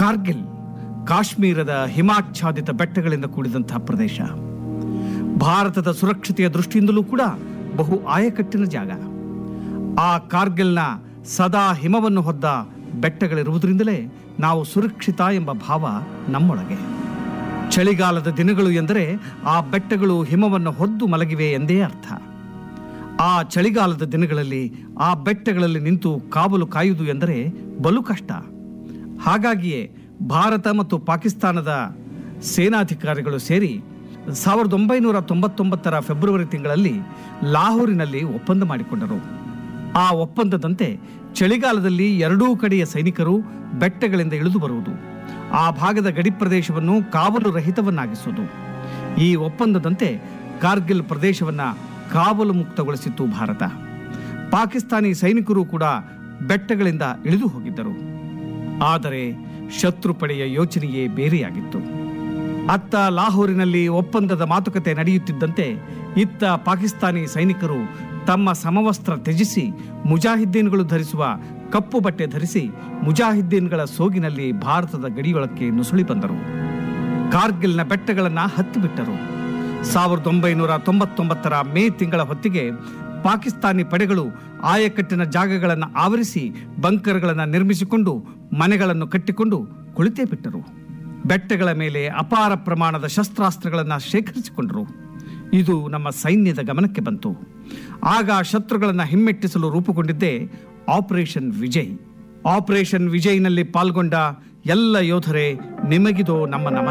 ಕಾರ್ಗಿಲ್ ಕಾಶ್ಮೀರದ ಹಿಮಾಚ್ಛಾದಿತ ಬೆಟ್ಟಗಳಿಂದ ಕೂಡಿದಂತಹ ಪ್ರದೇಶ ಭಾರತದ ಸುರಕ್ಷತೆಯ ದೃಷ್ಟಿಯಿಂದಲೂ ಕೂಡ ಬಹು ಆಯಕಟ್ಟಿನ ಜಾಗ ಆ ಕಾರ್ಗಿಲ್ನ ಸದಾ ಹಿಮವನ್ನು ಹೊದ್ದ ಬೆಟ್ಟಗಳಿರುವುದರಿಂದಲೇ ನಾವು ಸುರಕ್ಷಿತ ಎಂಬ ಭಾವ ನಮ್ಮೊಳಗೆ ಚಳಿಗಾಲದ ದಿನಗಳು ಎಂದರೆ ಆ ಬೆಟ್ಟಗಳು ಹಿಮವನ್ನು ಹೊದ್ದು ಮಲಗಿವೆ ಎಂದೇ ಅರ್ಥ ಆ ಚಳಿಗಾಲದ ದಿನಗಳಲ್ಲಿ ಆ ಬೆಟ್ಟಗಳಲ್ಲಿ ನಿಂತು ಕಾವಲು ಕಾಯುವುದು ಎಂದರೆ ಬಲು ಕಷ್ಟ ಹಾಗಾಗಿಯೇ ಭಾರತ ಮತ್ತು ಪಾಕಿಸ್ತಾನದ ಸೇನಾಧಿಕಾರಿಗಳು ಸೇರಿ ಸಾವಿರದ ಒಂಬೈನೂರ ತೊಂಬತ್ತೊಂಬತ್ತರ ಫೆಬ್ರವರಿ ತಿಂಗಳಲ್ಲಿ ಲಾಹೋರಿನಲ್ಲಿ ಒಪ್ಪಂದ ಮಾಡಿಕೊಂಡರು ಆ ಒಪ್ಪಂದದಂತೆ ಚಳಿಗಾಲದಲ್ಲಿ ಎರಡೂ ಕಡೆಯ ಸೈನಿಕರು ಬೆಟ್ಟಗಳಿಂದ ಇಳಿದು ಬರುವುದು ಆ ಭಾಗದ ಗಡಿ ಪ್ರದೇಶವನ್ನು ಕಾವಲು ರಹಿತವನ್ನಾಗಿಸುವುದು ಈ ಒಪ್ಪಂದದಂತೆ ಕಾರ್ಗಿಲ್ ಪ್ರದೇಶವನ್ನ ಕಾವಲು ಮುಕ್ತಗೊಳಿಸಿತ್ತು ಭಾರತ ಪಾಕಿಸ್ತಾನಿ ಸೈನಿಕರು ಕೂಡ ಬೆಟ್ಟಗಳಿಂದ ಇಳಿದು ಹೋಗಿದ್ದರು ಆದರೆ ಶತ್ರು ಪಡೆಯ ಯೋಚನೆಯೇ ಬೇರೆಯಾಗಿತ್ತು ಅತ್ತ ಲಾಹೋರಿನಲ್ಲಿ ಒಪ್ಪಂದದ ಮಾತುಕತೆ ನಡೆಯುತ್ತಿದ್ದಂತೆ ಇತ್ತ ಪಾಕಿಸ್ತಾನಿ ಸೈನಿಕರು ತಮ್ಮ ಸಮವಸ್ತ್ರ ತ್ಯಜಿಸಿ ಮುಜಾಹಿದ್ದೀನ್ಗಳು ಧರಿಸುವ ಕಪ್ಪು ಬಟ್ಟೆ ಧರಿಸಿ ಮುಜಾಹಿದ್ದೀನ್ಗಳ ಸೋಗಿನಲ್ಲಿ ಭಾರತದ ಗಡಿಯೊಳಕ್ಕೆ ನುಸುಳಿ ಬಂದರು ಕಾರ್ಗಿಲ್ನ ಬೆಟ್ಟಗಳನ್ನು ಹತ್ತಿಬಿಟ್ಟರು ಸಾವಿರದ ಒಂಬೈನೂರ ತೊಂಬತ್ತೊಂಬತ್ತರ ಮೇ ತಿಂಗಳ ಹೊತ್ತಿಗೆ ಪಾಕಿಸ್ತಾನಿ ಪಡೆಗಳು ಆಯಕಟ್ಟಿನ ಜಾಗಗಳನ್ನು ಆವರಿಸಿ ಬಂಕರ್ಗಳನ್ನು ನಿರ್ಮಿಸಿಕೊಂಡು ಮನೆಗಳನ್ನು ಕಟ್ಟಿಕೊಂಡು ಕುಳಿತೇ ಬಿಟ್ಟರು ಬೆಟ್ಟಗಳ ಮೇಲೆ ಅಪಾರ ಪ್ರಮಾಣದ ಶಸ್ತ್ರಾಸ್ತ್ರಗಳನ್ನು ಶೇಖರಿಸಿಕೊಂಡರು ಇದು ನಮ್ಮ ಸೈನ್ಯದ ಗಮನಕ್ಕೆ ಬಂತು ಆಗ ಶತ್ರುಗಳನ್ನು ಹಿಮ್ಮೆಟ್ಟಿಸಲು ರೂಪುಗೊಂಡಿದ್ದೇ ಆಪರೇಷನ್ ವಿಜಯ್ ಆಪರೇಷನ್ ವಿಜಯ್ನಲ್ಲಿ ಪಾಲ್ಗೊಂಡ ಎಲ್ಲ ಯೋಧರೇ ನಿಮಗಿದೋ ನಮ್ಮ ನಮನ